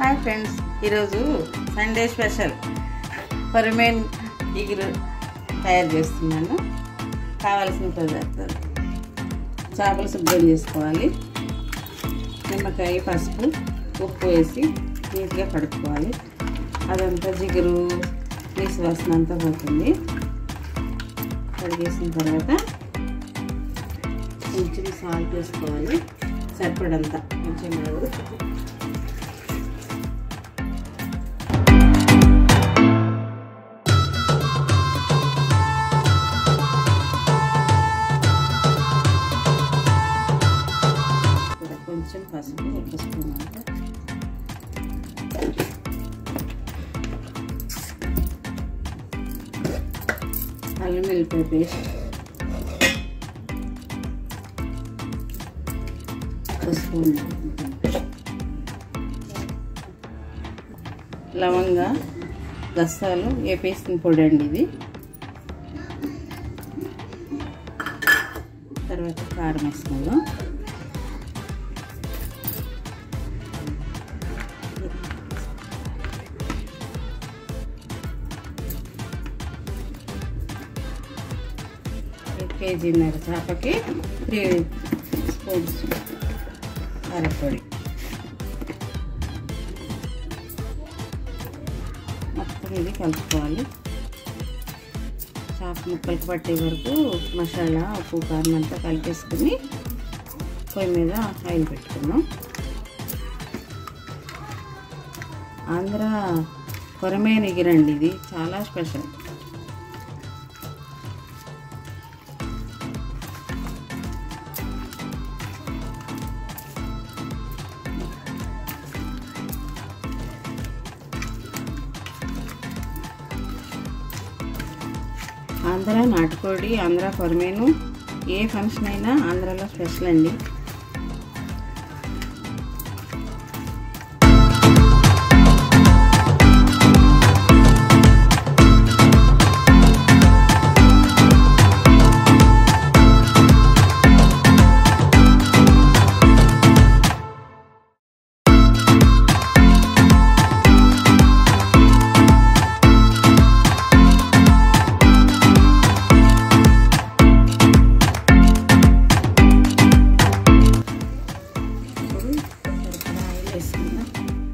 hi friends ఈరోజు Sunday special కొరమేన్ ఇగురు తయారు చేస్తున్నాను కావలసిన పదార్థాలు చేపలు శుభ్రం చేసుకోవాలి నిమ్మకాయ పసుపు ఉప్పు వేసి నీట్గా కడుక్కోవాలి అదంతా జిగురు నీసు వాసన అంతా పోతుంది కడిగేసిన తర్వాత కొంచెం సాల్ట్ వేసుకోవాలి సరిపడంత కొంచెం కాదు ఇక్కడ కొంచెం పసుపు ఒక స్పూన్ అంత అల్లం వెల్లిపాయ పేస్ట్ ఒక స్పూన్ లవంగా గసాలు వేపేసిన పొడి అండి ఇది తర్వాత కారం మసాలా కేజీన్నర చేపకి త్రీ స్పూన్స్ కారపొడి మొత్తం ఇది కలుపుకోవాలి చేప ముక్కలకు పట్టే వరకు మసాలా ఉప్పు కారం అంతా కలిపేసుకుని పొయ్యి మీద ఆయిల్ పెట్టుకున్నాం ఆంధ్ర కొరమేన ఎగిరండి ఇది చాలా స్పెషల్ ఆంధ్ర నాటుకోడి ఆంధ్ర కొరమేను ఏ ఫంక్షన్ అయినా ఆంధ్రాలో స్పెషల్ అండి ఇప్పుడు సరిపడా ఆయిల్ వేసుకుందాం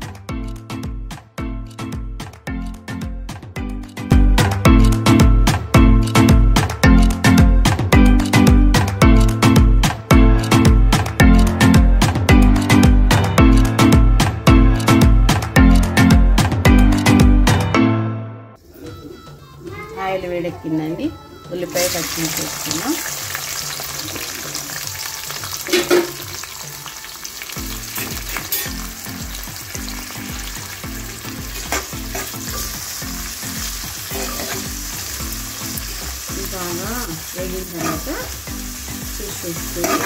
ఆయిల్ వేడెక్కిందండి ఉల్లిపాయ పచ్చిమిర్చి వేసుకుందాం బాగా వేగిన తర్వాత ఫిష్ వేసుకొని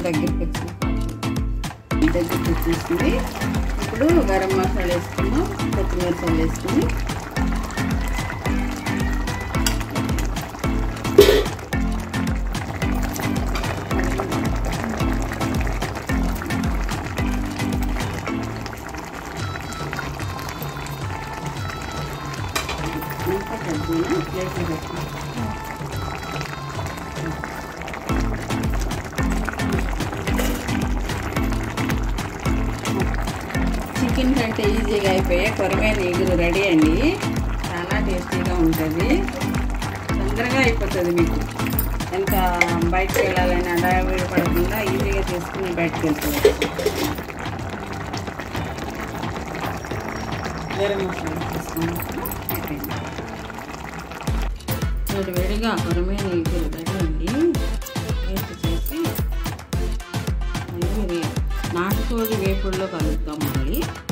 దగ్గరికి వచ్చింది దగ్గరికి వచ్చేసింది ఇప్పుడు గరం మసాలా వేసుకున్నాం కొత్తిమీర చల్లి వేసుకుని ఇంకా తగ్గిన ప్లేట్లో పెట్టుకుంటాం చికెన్ కంటే ఈజీగా అయిపోయే కొరమైన ఎగురు రెడీ అండి చాలా టేస్టీగా ఉంటుంది తొందరగా అయిపోతుంది మీకు ఎంత బయటకు వెళ్ళాలని అడావిడి పడకుండా ఈజీగా చేసుకుని బయటకు వెళ్తుంది గరం మసాలా తీసుకున్నాక అయిపోయింది వేడి వేడిగా కొరమైన ఎగురు రెడీ అండి వేస్ట్ చేసి మళ్ళీ వే- నాటుకోడి వేపుడులో కలుపుతాం మళ్ళీ